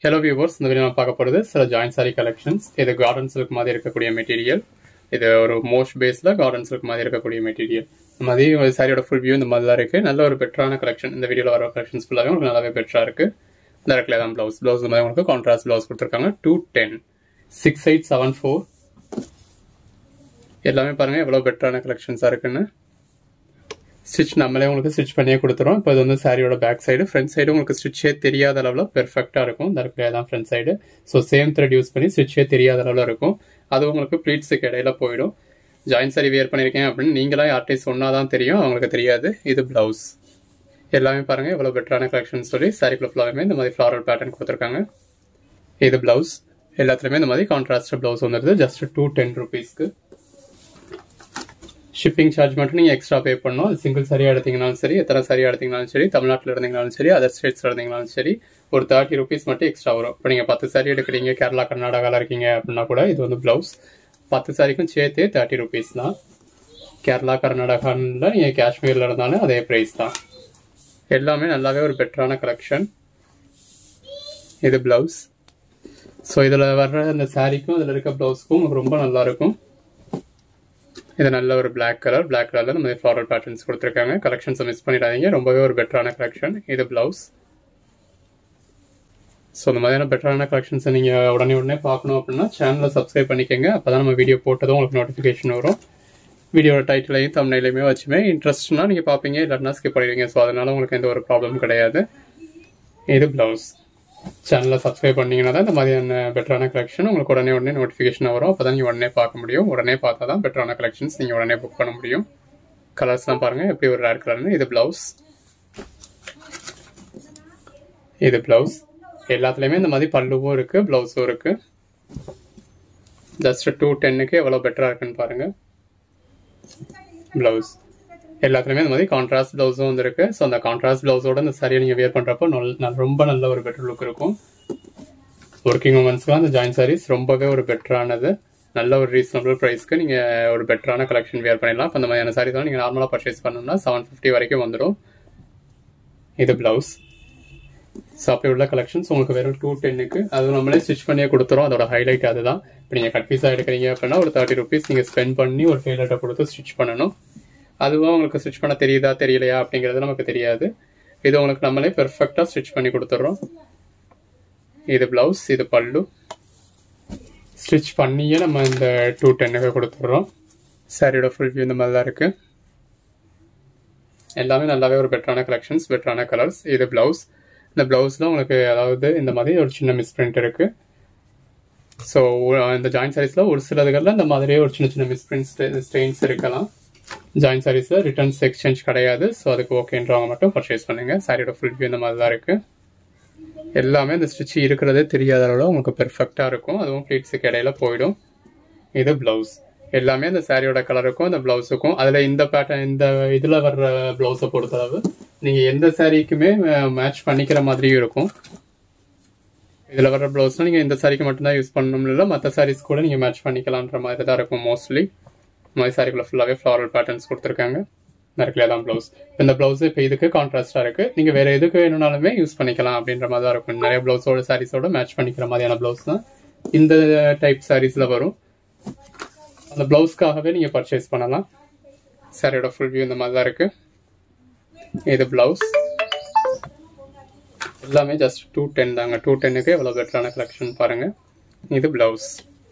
hello viewers இந்த video நம்ம பார்க்க போகிறது சில ஜாயின் சாரி கலெக்ஷன்ஸ் இது கார்டன் சில்க் மாதிரி இருக்கக்கூடிய மெட்டீரியல் இது ஒரு மோஸ்ட் பேஸில் கார்டன் சில்க் மாதிரி இருக்கக்கூடிய மெட்டீரியல் இந்த மாதிரி ஒரு சாரியோட ஃபுல் வியூ இந்த மாதிரி தான் இருக்குது நல்ல ஒரு பெட்டரான கலெக்ஷன் இந்த வீடியோவில் வர கலெக்ஷன்ஸ் ஃபுல்லாகவே உங்களுக்கு நல்லாவே பெட்டராக இருக்குது டேரக்ட்ல தான் ப்ளவுஸ் ப்ளவுஸ் மாதிரி உங்களுக்கு கான்ட்ராஸ்ட் ப்ளவுஸ் கொடுத்துருக்காங்க two ten six eight seven four எல்லாமே பாருங்கள் எவ்வளோ பெட்டரான கலெக்ஷன்ஸாக இருக்குன்னு ஸ்டிச் நம்மளே உங்களுக்கு ஸ்டிச் பண்ணியே கொடுத்துரும் இப்போ இது வந்து சாரியோட பேக் சைடு ஃப்ரண்ட் சைடு உங்களுக்கு ஸ்டிச்சே தெரியாத அளவில் பெர்ஃபெக்டாக இருக்கும் தரக்குலையா தான் front side so same thread use பண்ணி ஸ்டிச்சே தெரியாத அளவில் இருக்கும் அது உங்களுக்கு ப்ளீட்ஸுக்கு இடையில போயிடும் ஜாயின் சாரி வியர் பண்ணியிருக்கேன் அப்படின்னு நீங்களாம் யார்ட்டையும் சொன்னால் தான் தெரியும் அவங்களுக்கு தெரியாது இது ப்ளவுஸ் எல்லாமே பாருங்கள் எவ்வளோ பெட்டரான கலெக்ஷன் சொல்லி சாரிக்குள்ள ஃபுல்லாகவே இந்த மாதிரி ஃப்ளாரல் பேட்டர்ன் கொடுத்துருக்காங்க இது ப்ளவுஸ் எல்லாத்துலேயுமே இந்த மாதிரி கான்ட்ராஸ்ட் ப்ளவுஸ் வந்துடுது ஜஸ்ட் டூ டென் ருபீஸ்க்கு ஷிப்பிங் சார்ஜ் மட்டும் நீங்கள் எக்ஸ்ட்ரா பே பண்ணணும் அது சிங்கிள் சரியாக எடுத்தீங்கனாலும் சரி எத்தனை சரியாக எடுத்தீங்கனாலும் சரி தமிழ்நாட்டில் இருந்தீங்கனாலும் சரி அதர் ஸ்டேட்ஸில் இருந்தீங்கனாலும் சரி ஒரு தேர்ட்டி ருபீஸ் மட்டும் எக்ஸ்ட்ரா வரும் இப்போ நீங்கள் பத்து சாரி எடுக்கிறீங்க கேரளா கர்நாடகாவில் இருக்கீங்க அப்படின்னா கூட இது வந்து ப்ளவுஸ் பத்து சாரிக்கும் சேர்த்தே தேர்ட்டி ருபீஸ் தான் கேரளா கர்நாடகாவில் நீங்கள் காஷ்மீரில் இருந்தாலும் அதே ப்ரைஸ் தான் எல்லாமே நல்லாவே ஒரு பெட்டரான கலெக்ஷன் இது ப்ளவுஸ் ஸோ இதில் வர்ற அந்த சாரிக்கும் இதில் இருக்க ப்ளவுஸ்க்கும் ரொம்ப நல்லாயிருக்கும் இது நல்ல ஒரு பிளாக் கலர் பிளாக் கலரில் நம்ம ஃப்ளாரல் பேட்டர்ன்ஸ் கொடுத்துருக்காங்க கலெக்ஷன்ஸை மிஸ் பண்ணிடாதீங்க ரொம்பவே ஒரு பெட்டரான கலெக்ஷன் இது ப்ளவுஸ் ஸோ இந்த மாதிரியான பெட்டரான கலெக்ஷன்ஸை நீங்கள் உடனே உடனே பார்க்கணும் அப்படின்னா சேனலை சப்ஸ்கிரைப் பண்ணிக்கோங்க அப்போ தான் நம்ம வீடியோ போட்டதும் உங்களுக்கு நோட்டிஃபிகேஷன் வரும் வீடியோட டைட்டிலையும் தமிழ்லையுமே வச்சுமே இன்ட்ரெஸ்ட்னா நீங்கள் பார்ப்பீங்க இல்லைன்னா ஸ்கிப் பண்ணிடுவீங்க ஸோ அதனால உங்களுக்கு எந்த ஒரு ப்ராப்ளமும் கிடையாது இது ப்ளவுஸ் சேனலை சப்ஸ்கிரைப் பண்ணிங்கன்னா தான் இந்த மாதிரியான பெட்டரான கலெக்ஷன் உங்களுக்கு உடனே உடனே நோட்டிஃபிகேஷன் வரும் அப்போ தான் நீங்கள் உடனே பார்க்க முடியும் உடனே பார்த்தா தான் பெட்டரான கலெக்ஷன்ஸ் நீங்கள் உடனே புக் பண்ண முடியும் கலர்ஸ்லாம் பாருங்கள் எப்படி ஒரு ரேர் கலர்னு இது ப்ளவுஸ் இது ப்ளவுஸ் எல்லாத்துலேயுமே இந்த மாதிரி பல்லுவும் இருக்குது ப்ளவுஸும் இருக்குது ஜஸ்ட் டூ டென்னுக்கு எவ்வளோ பெட்டராக இருக்குன்னு பாருங்கள் ப்ளவுஸ் எல்லாத்துலேயுமே இந்த மாதிரி கான்ட்ராஸ்ட் ப்ளவுஸும் வந்துருக்கு ஸோ அந்த கான்ட்ராஸ்ட் ப்ளவுஸோட இந்த சரியை நீங்கள் வியர் பண்ணுறப்போ நல் ரொம்ப நல்ல ஒரு பெட்டர் லுக் இருக்கும் ஒர்க்கிங் உமன்ஸ்க்குலாம் அந்த ஜாயின் சாரீஸ் ரொம்பவே ஒரு பெட்டரானது நல்ல ஒரு ரீசனபிள் ப்ரைஸ்க்கு நீங்கள் ஒரு பெட்டரான கலெக்ஷன் வியர் பண்ணிடலாம் இப்போ அந்த மாதிரியான சாரீஸ் நீங்கள் நார்மலாக பர்ச்சேஸ் பண்ணணும்னா செவன் ஃபிஃப்டி வரைக்கும் வந்துடும் இது ப்ளவுஸ் ஸோ அப்படி உள்ள கலெக்ஷன்ஸ் உங்களுக்கு வெறும் டூ டென்னுக்கு அது நம்மளே ஸ்டிச் பண்ணியே கொடுத்துரும் அதோட ஹைலைட் அதுதான் இப்போ நீங்கள் கட் பீஸாக எடுக்கிறீங்க அப்படின்னா ஒரு தேர்ட்டி ருபீஸ் நீங்கள் ஸ்பெண்ட் பண்ணி ஒரு டெய்லர்ட்டை கொடுத்து ஸ்டிச் பண்ணணும் அதுவும் உங்களுக்கு ஸ்டிச் பண்ண தெரியுதா தெரியலையா அப்படிங்கிறது நமக்கு தெரியாது இது உங்களுக்கு நம்மளே பெர்ஃபெக்டாக ஸ்டிச் பண்ணி கொடுத்துட்றோம் இது ப்ளவுஸ் இது பல்லு ஸ்டிச் பண்ணியே நம்ம இந்த டூ டென்னுக்கு கொடுத்துட்றோம் சாரியோட ஃபுல் வியூ இந்த மாதிரி தான் இருக்குது எல்லாமே நல்லாவே ஒரு பெட்டரான கலெக்ஷன்ஸ் பெட்டரான கலர்ஸ் இது ப்ளவுஸ் இந்த ப்ளவுஸில் உங்களுக்கு அதாவது இந்த மாதிரி ஒரு சின்ன மிஸ்பிரிண்ட் இருக்குது ஸோ இந்த ஜாயின் சாரீஸில் ஒரு சிலதுகளில் இந்த மாதிரியே ஒரு சின்ன சின்ன மிஸ்பிரிண்ட் ஸ்டெயின்ஸ் இருக்கலாம் ஜாயின் சாரீஸில் ரிட்டர்ன்ஸ் எக்ஸ்சேஞ்ச் கிடையாது ஸோ அதுக்கு ஓகேன்றவங்க மட்டும் பர்ச்சேஸ் பண்ணுங்கள் சாரியோட ஃபுல் வியூ இந்த மாதிரி தான் இருக்குது எல்லாமே இந்த ஸ்டிச் இருக்கிறதே தெரியாத அளவில் உங்களுக்கு பெர்ஃபெக்டாக இருக்கும் அதுவும் ப்ளீட்ஸுக்கு இடையில போயிடும் இது ப்ளவுஸ் எல்லாமே அந்த சாரியோட கலருக்கும் அந்த ப்ளவுஸுக்கும் அதில் இந்த பேட்டர்ன் இந்த இதில் வர்ற ப்ளவுஸை பொறுத்தளவு நீங்கள் எந்த சாரீக்குமே மேட்ச் பண்ணிக்கிற மாதிரியும் இருக்கும் இதில் வர ப்ளவுஸ்னால் நீங்கள் இந்த சாரிக்கு மட்டும்தான் யூஸ் பண்ணணும் இல்லை மற்ற சாரீஸ் கூட நீங்கள் மேட்ச் பண்ணிக்கலான்ற மாதிரி தான் இருக்கும் மோஸ்ட்லி இந்த மாதிரி சாரிக்குள்ள ஃபுல்லாகவே ஃப்ளாரல் பேட்டர்ன்ஸ் கொடுத்துருக்காங்க நறுக்கலையா தான் ப்ளவுஸ் இந்த ப்ளவுஸ் இப்போ இதுக்கு கான்ட்ராஸ்டாக இருக்குது நீங்கள் வேறு எதுக்கு வேணும்னாலுமே யூஸ் பண்ணிக்கலாம் அப்படின்ற மாதிரி தான் இருக்கும் நிறைய ப்ளவுஸோட சாரீஸோட மேட்ச் பண்ணிக்கிற மாதிரியான ப்ளவுஸ் தான் இந்த டைப் சாரீஸில் வரும் அந்த ப்ளவுஸ்க்காகவே நீங்கள் பர்ச்சேஸ் பண்ணலாம் சாரியோட ஃபுல் வியூ இந்த மாதிரி தான் இருக்குது இது ப்ளவுஸ் எல்லாமே ஜஸ்ட் டூ டென் தாங்க டூ டென்னுக்கு எவ்வளோ பெட்டரான கலெக்ஷன் பாருங்கள் இது ப்ளவுஸ்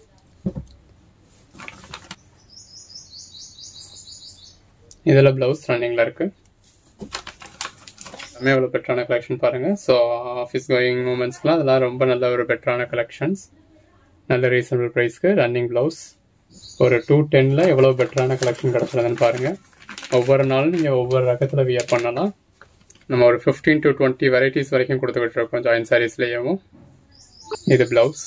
இதில் ப்ளவுஸ் ரன்னிங்கில் இருக்குது எல்லாமே எவ்வளோ பெட்டரான கலெக்ஷன் பாருங்கள் ஸோ ஆஃபீஸ் கோயிங் மூமெண்ட்ஸ்க்குலாம் அதெல்லாம் ரொம்ப நல்ல ஒரு பெட்டரான கலெக்ஷன்ஸ் நல்ல ரீசனபிள் ப்ரைஸ்க்கு ரன்னிங் ப்ளவுஸ் ஒரு டூ டெனில் எவ்வளோ பெட்டரான கலெக்ஷன் கிடச்சிருதுன்னு பாருங்கள் ஒவ்வொரு நாளும் நீங்கள் ஒவ்வொரு ரகத்தில் வியர் பண்ணலாம் நம்ம ஒரு ஃபிஃப்டீன் டு டுவெண்ட்டி வெரைட்டிஸ் வரைக்கும் கொடுத்துக்கிட்டு இருக்கோம் ஜாயின் சாரீஸ்லேயும் இது ப்ளவுஸ்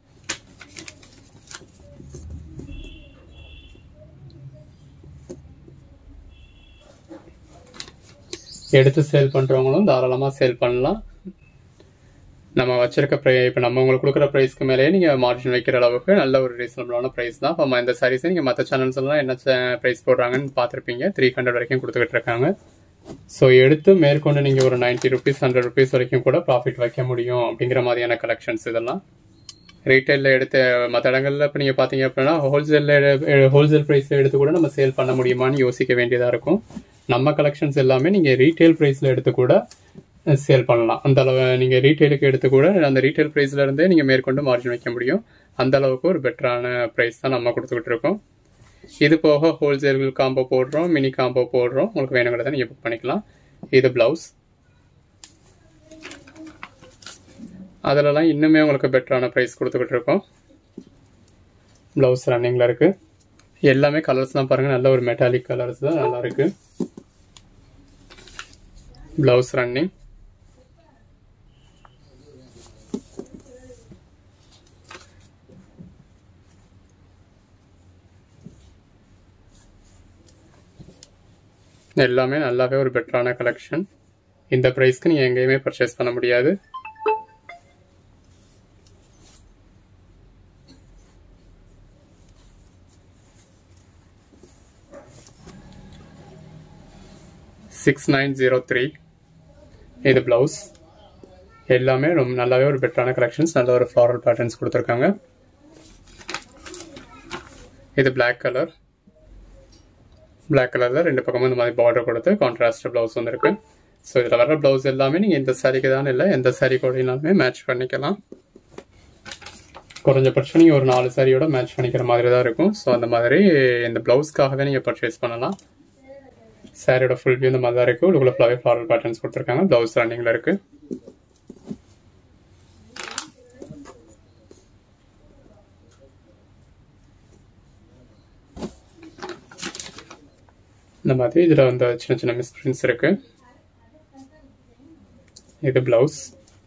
எடுத்து சேல் பண்ணுறவங்களும் தாராளமாக சேல் பண்ணலாம் நம்ம வச்சிருக்க ப்ரை இப்போ நம்ம உங்களுக்கு கொடுக்குற ப்ரைஸ்க்கு மேலேயே நீங்கள் மார்ஜின் வைக்கிற அளவுக்கு நல்ல ஒரு ரீசனபிளான ப்ரைஸ் தான் இப்போ இந்த சாரீஸை நீங்கள் மற்ற சேனல்ஸ் எல்லாம் என்ன ப்ரைஸ் போடுறாங்கன்னு பார்த்துருப்பீங்க த்ரீ ஹண்ட்ரட் வரைக்கும் கொடுத்துக்கிட்டு இருக்காங்க ஸோ எடுத்து மேற்கொண்டு நீங்கள் ஒரு நைன்ட்டி ருபீஸ் ஹண்ட்ரட் ருபீஸ் வரைக்கும் கூட ப்ராஃபிட் வைக்க முடியும் அப்படிங்கிற மாதிரியான கலெக்ஷன்ஸ் இதெல்லாம் ரீட்டைலில் எடுத்த மற்ற இடங்கள்ல இப்போ நீங்கள் பார்த்தீங்க அப்படின்னா ஹோல்சேலில் ஹோல்சேல் ப்ரைஸில் எடுத்து கூட நம்ம சேல் பண்ண முடியுமான்னு யோசிக்க வேண்டியதாக இருக்கும் நம்ம கலெக்ஷன்ஸ் எல்லாமே நீங்கள் ரீட்டைல் ப்ரைஸில் எடுத்து கூட சேல் பண்ணலாம் அந்த அளவு நீங்கள் ரீட்டைலுக்கு எடுத்து கூட அந்த ரீட்டைல் ப்ரைஸ்ல இருந்தே நீங்கள் மேற்கொண்டு மார்ஜின் வைக்க முடியும் அந்த அளவுக்கு ஒரு பெட்டரான ப்ரைஸ் தான் நம்ம கொடுத்துக்கிட்டு இருக்கோம் இது போக ஹோல்சேல் காம்போ போடுறோம் மினி காம்போ போடுறோம் உங்களுக்கு வேணுங்கிறத நீங்கள் புக் பண்ணிக்கலாம் இது ப்ளவுஸ் அதிலலாம் இன்னுமே உங்களுக்கு பெட்டரான ப்ரைஸ் கொடுத்துக்கிட்டு இருக்கோம் ப்ளவுஸ் ரன்னிங்கில் இருக்குது எல்லாமே கலர்ஸ்லாம் பாருங்கள் நல்ல ஒரு மெட்டாலிக் கலர்ஸ் தான் நல்லா இருக்குது ப்ளவுஸ் ரன்னிங் எல்லாமே நல்லாவே ஒரு பெட்டரான கலெக்ஷன் இந்த ப்ரைஸ்க்கு நீங்கள் எங்கேயுமே பர்ச்சேஸ் பண்ண முடியாது சிக்ஸ் நைன் ஜீரோ த்ரீ இது ப்ளவுஸ் எல்லாமே ரொம்ப நல்லாவே ஒரு பெட்டரான கலெக்ஷன்ஸ் நல்ல ஒரு ஃப்ளாரல் பேட்டர்ன்ஸ் கொடுத்துருக்காங்க இது பிளாக் கலர் பிளாக் கலரில் ரெண்டு பக்கமும் இந்த மாதிரி பார்டர் கொடுத்து கான்ட்ராஸ்ட் ப்ளவுஸ் வந்துருக்கு ஸோ இதில் வர ப்ளவுஸ் எல்லாமே நீங்கள் இந்த சாரிக்கு தான் இல்லை எந்த சாரீ கூடனாலுமே மேட்ச் பண்ணிக்கலாம் குறைஞ்சபட்சம் நீங்கள் ஒரு நாலு சாரியோட மேட்ச் பண்ணிக்கிற மாதிரி தான் இருக்கும் ஸோ அந்த மாதிரி இந்த ப்ளவுஸ்க்காகவே நீங்கள் பர்ச்சேஸ் பண்ணலாம் சாரியோட ஃபுல் வியூ இந்த மாதிரி தான் இருக்குது உள்ள ஃபுல்லாகவே ஃப்ளாரல் பேட்டர்ன்ஸ் கொடுத்துருக்காங்க ப்ளவுஸ் ரன்னிங்கில் இருக்குது இந்த மாதிரி இதில் வந்து சின்ன சின்ன மிஸ்பிரிண்ட்ஸ் இருக்கு இது பிளவுஸ்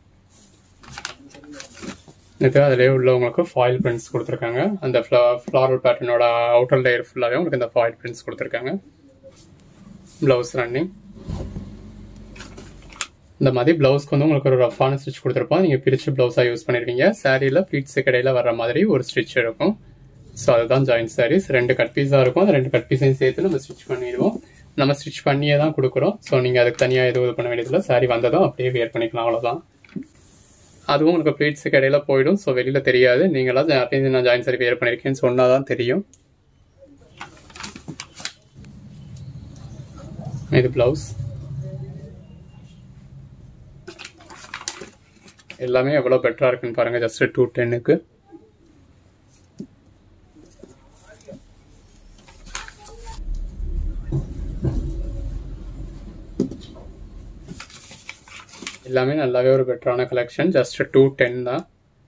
இது அதிலே உள்ளவங்களுக்கு ஃபாயில் பிரிண்ட்ஸ் கொடுத்துருக்காங்க அந்த ஃப்ளாரல் பேட்டர்னோட அவுட்டர் லேயர் ஃபுல்லாகவே உங்களுக்கு இந்த ஃபாயில் பிரிண்ட்ஸ் கொடுத்துருக்காங்க ப்ளவுஸ் ரன்னிங் இந்த மாதிரி ப்ளவுஸ்க்கு வந்து உங்களுக்கு ஒரு ரஃபான ஸ்டிச் கொடுத்துருப்போம் நீங்கள் பிரித்து ப்ளவுஸாக யூஸ் பண்ணிருக்கீங்க சாரியில் ப்ளீட்ஸுக்கு இடையில வர்ற மாதிரி ஒரு ஸ்டிச் இருக்கும் ஸோ அதுதான் ஜாயின்ட் சாரீஸ் ரெண்டு கட் பீஸாக இருக்கும் அந்த ரெண்டு கட் பீஸையும் சேர்த்து நம்ம ஸ்டிச் பண்ணிடுவோம் நம்ம ஸ்டிச் பண்ணியே தான் கொடுக்குறோம் ஸோ நீங்கள் அதுக்கு தனியாக எதுவும் இது பண்ண வேண்டியதில்லை சாரி வந்ததும் அப்படியே வியர் பண்ணிக்கலாம் அவ்வளோதான் அதுவும் உங்களுக்கு ப்ளீட்ஸுக்கு இடையில போயிடும் ஸோ வெளியில் தெரியாது நீங்களாம் அப்படியே நான் ஜாயின் சாரி வியர் பண்ணியிருக்கேன்னு சொன்னால் தான் தெரியும் இது ப்ளவுஸ் எல்லாமே எவ்வளோ பெட்டராக இருக்குன்னு பாருங்கள் ஜஸ்ட் டூ டென்னுக்கு எல்லாமே நல்லாவே ஒரு பெட்டரான கலெக்ஷன் ஜஸ்ட் டூ டென் தான்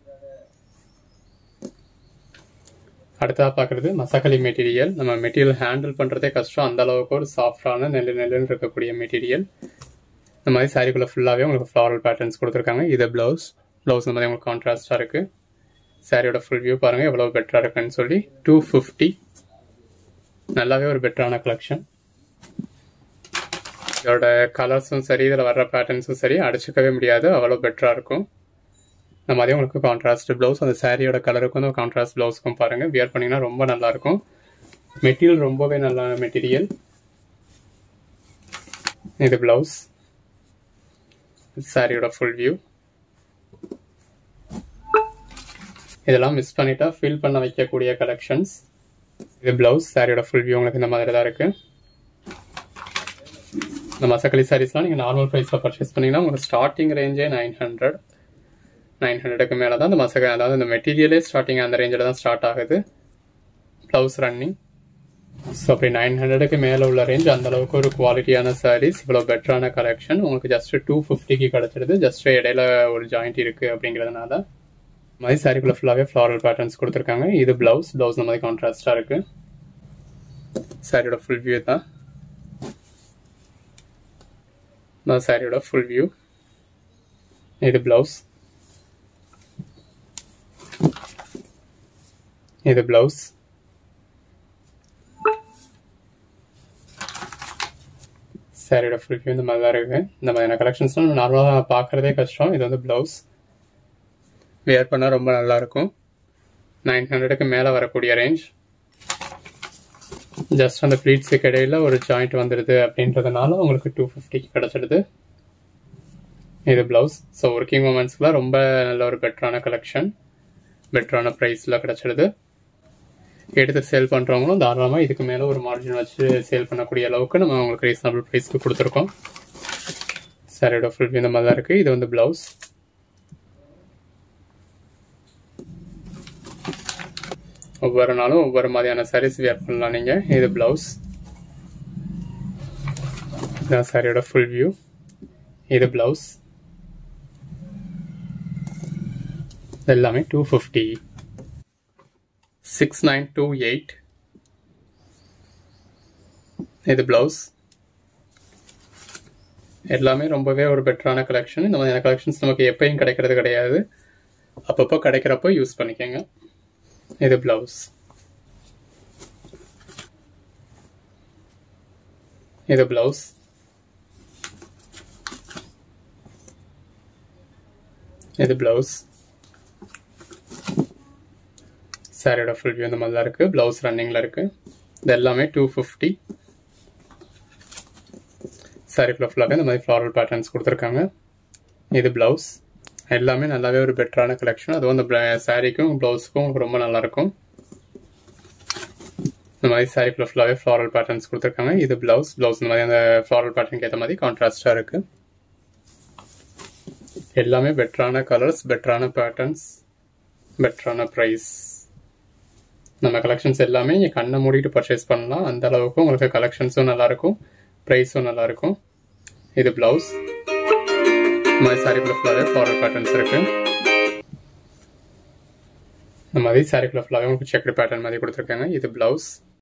அடுத்ததாக பார்க்குறது மசக்கலி மெட்டீரியல் நம்ம மெட்டீரியல் ஹேண்டில் பண்ணுறதே கஷ்டம் அந்த அளவுக்கு ஒரு சாஃப்டான நெல்லு நெல்லுன்னு இருக்கக்கூடிய மெட்டீரியல் இந்த மாதிரி சாரிக்குள்ளே ஃபுல்லாகவே உங்களுக்கு ஃப்ளாரல் பேட்டர்ன்ஸ் கொடுத்துருக்காங்க இது ப்ளவுஸ் ப்ளவுஸ் இந்த மாதிரி உங்களுக்கு கான்ட்ராஸ்டாக இருக்குது சாரியோட ஃபுல் வியூ பாருங்கள் எவ்வளோ பெட்டராக இருக்குன்னு சொல்லி டூ ஃபிஃப்டி நல்லாவே ஒரு பெட்டரான கலெக்ஷன் இதோட கலர்ஸும் சரி இதில் வர்ற பேட்டர்ன்ஸும் சரி அடிச்சுக்கவே முடியாது அவ்வளோ பெட்டராக இருக்கும் இந்த மாதிரி உங்களுக்கு கான்ட்ராஸ்ட் ப்ளவுஸ் அந்த சாரியோட கலருக்கு வந்து கான்ட்ராஸ்ட் ப்ளவுஸ்க்கும் பாருங்கள் வியர் பண்ணிங்கன்னா ரொம்ப நல்லாயிருக்கும் மெட்டீரியல் ரொம்பவே நல்ல மெட்டீரியல் இது ப்ளவுஸ் சாரியோட ஃபுல் வியூ இதெல்லாம் மிஸ் பண்ணிட்டா ஃபில் பண்ண வைக்கக்கூடிய கலெக்ஷன்ஸ் இது ப்ளவுஸ் சாரியோட ஃபுல் வியூ உங்களுக்கு இந்த மாதிரி தான் இருக்குது இந்த மசக்கலி சாரீஸ்லாம் நீங்கள் நார்மல் ப்ரைஸில் பர்ச்சேஸ் பண்ணிங்கன்னா உங்களுக்கு ஸ்டார்டிங் ரேஞ்சே நைன் ஹண்ட்ரட் நைன் ஹண்ட்ரடுக்கு மேலே தான் இந்த மசக அதாவது இந்த மெட்டீரியலே ஸ்டார்டிங் அந்த ரேஞ்சில் தான் ஸ்டார்ட் ஆகுது ப்ளவுஸ் ரன்னிங் ஸோ அப்படி நைன் ஹண்ட்ரடுக்கு மேலே உள்ள ரேஞ்ச் அந்த அளவுக்கு ஒரு குவாலிட்டியான சாரீஸ் இவ்வளோ பெட்டரான கலெக்ஷன் உங்களுக்கு ஜஸ்ட் டூ ஃபிஃப்டிக்கு கிடச்சிருது ஜஸ்ட் இடையில ஒரு ஜாயிண்ட் இருக்குது அப்படிங்கிறதுனால மாதிரி சாரிக்குள்ள ஃபுல்லாகவே ஃப்ளாரல் பேட்டர்ன்ஸ் கொடுத்துருக்காங்க இது ப்ளவுஸ் ப்ளவுஸ் இந்த மாதிரி கான்ட்ராஸ்டாக இருக்குது சாரியோட ஃபுல் வியூ தான் நான் சாரியோட ஃபுல் வியூ இது ப்ளவுஸ் இது ப்ளவுஸ் சாரியோட ஃபுல் வியூ இந்த மாதிரி தான் இருக்குது இந்த மாதிரியான கலெக்ஷன்ஸ்லாம் நம்ம நார்மலாக பார்க்குறதே கஷ்டம் இது வந்து ப்ளவுஸ் வேர் பண்ணால் ரொம்ப நல்லாயிருக்கும் நைன் ஹண்ட்ரடுக்கு மேலே வரக்கூடிய ரேஞ்ச் ஜஸ்ட் அந்த ப்ளீட்ஸுக்கு இடையில ஒரு ஜாயிண்ட் வந்துடுது அப்படின்றதுனால உங்களுக்கு டூ ஃபிஃப்டிக்கு கிடச்சிடுது இது ப்ளவுஸ் ஸோ ஒர்க்கிங் உமன்ஸ்க்குலாம் ரொம்ப நல்ல ஒரு பெட்டரான கலெக்ஷன் பெட்டரான ப்ரைஸில் கிடச்சிடுது எடுத்து சேல் பண்ணுறவங்களும் தாராளமாக இதுக்கு மேலே ஒரு மார்ஜின் வச்சு சேல் பண்ணக்கூடிய அளவுக்கு நம்ம உங்களுக்கு ரீசனபிள் ப்ரைஸ்க்கு கொடுத்துருக்கோம் சாரியோட ஃபுல் இந்த மாதிரி தான் இருக்குது இது வந்து ப்ளவுஸ் ஒவ்வொரு நாளும் ஒவ்வொரு மாதிரியான சாரீஸ் வியர் பண்ணலாம் நீங்கள் இது ப்ளவுஸ் இதுதான் சாரியோட ஃபுல் வியூ இது ப்ளவுஸ் எல்லாமே two fifty six nine two eight இது ப்ளவுஸ் எல்லாமே ரொம்பவே ஒரு பெட்டரான கலெக்ஷன் இந்த மாதிரியான கலெக்ஷன்ஸ் நமக்கு எப்பயும் கிடைக்கிறது கிடையாது அப்பப்போ கிடைக்கிறப்போ யூஸ் பண்ணிக்கோங்க இது ப்ளவுஸ் இது ப்ளவுஸ் இது ப்ளவுஸ் சாரியோட ஃபுல் வியூ இந்த மாதிரி தான் இருக்குது ப்ளவுஸ் ரன்னிங்கில் இருக்குது இது எல்லாமே டூ ஃபிஃப்டி சாரி ஃபுல்லாக ஃபுல்லாகவே இந்த மாதிரி ஃப்ளாரல் பேட்டர்ன்ஸ் கொடுத்துருக்காங்க இது ப்ளவுஸ் எல்லாமே நல்லாவே ஒரு பெட்டரான கலெக்ஷன் அதுவும் அந்த சாரீக்கும் ப்ளவுஸுக்கும் உங்களுக்கு ரொம்ப நல்லாயிருக்கும் இந்த மாதிரி சாரி ஃபுல்லாக ஃபுல்லாகவே ஃப்ளாரல் பேட்டர்ன்ஸ் கொடுத்துருக்காங்க இது ப்ளவுஸ் ப்ளவுஸ் இந்த மாதிரி அந்த ஃப்ளாரல் பேட்டர்னுக்கு ஏற்ற மாதிரி கான்ட்ராஸ்டாக இருக்குது எல்லாமே பெட்டரான கலர்ஸ் பெட்டரான பேட்டர்ன்ஸ் பெட்டரான ப்ரைஸ் நம்ம கலெக்ஷன்ஸ் எல்லாமே நீங்கள் கண்ணை மூடிட்டு பர்ச்சேஸ் பண்ணலாம் அந்த அளவுக்கு உங்களுக்கு கலெக்ஷன்ஸும் நல்லாயிருக்கும் ப்ரைஸும் நல்லாயிருக்கும் இது ப்ளவுஸ் இந்த மாதிரி சாரிக்குள்ள ஃபுல்லாகவே ஃப்ளாரல் பேட்டர்ன்ஸ் இருக்கு இந்த மாதிரி சாரிக்குள்ள ஃபுல்லாகவே உங்களுக்கு செக்கர் பேட்டர்ன் மாதிரி கொடுத்துருக்காங்க இது ப்ளவுஸ்